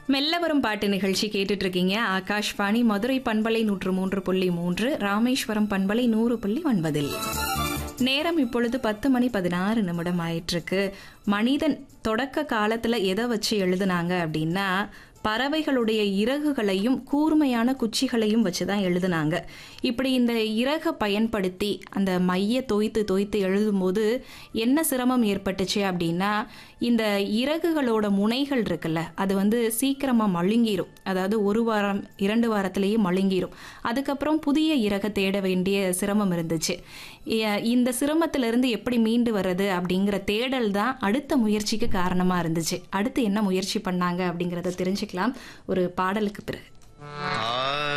மெல்ல வரும் பாட்டு நிகழ்ச்சி கேட்டுட்டு இருக்கீங்க ஆகாஷ்வாணி மதுரை பண்பலை நூற்று மூன்று புள்ளி மூன்று ராமேஸ்வரம் பண்பலை நூறு புள்ளி ஒன்பதில் நேரம் இப்பொழுது பத்து மணி பதினாறு நிமிடம் ஆயிட்டிருக்கு மனிதன் தொடக்க காலத்துல எதை வச்சு எழுதுனாங்க அப்படின்னா பறவைகளுடைய இறகுகளையும் கூர்மையான குச்சிகளையும் வச்சு தான் எழுதுனாங்க இப்படி இந்த இறகை பயன்படுத்தி அந்த மைய தோய்த்து தோய்த்து எழுதும்போது என்ன சிரமம் ஏற்பட்டுச்சு அப்படின்னா இந்த இறகுகளோட முனைகள் இருக்குல்ல அது வந்து சீக்கிரமா மழுங்கிரும் அதாவது ஒரு வாரம் இரண்டு வாரத்திலேயே மழுங்கிரும் அதுக்கப்புறம் புதிய இறகை தேட வேண்டிய சிரமம் இருந்துச்சு இ- இந்த சிரமத்திலிருந்து எப்படி மீண்டு வர்றது அப்படிங்கிற தேடல் தான் அடுத்த முயற்சிக்கு காரணமா இருந்துச்சு அடுத்து என்ன முயற்சி பண்ணாங்க அப்படிங்கிறத தெரிஞ்சுக்கலாம் ஒரு பாடலுக்கு பிறகு ஆ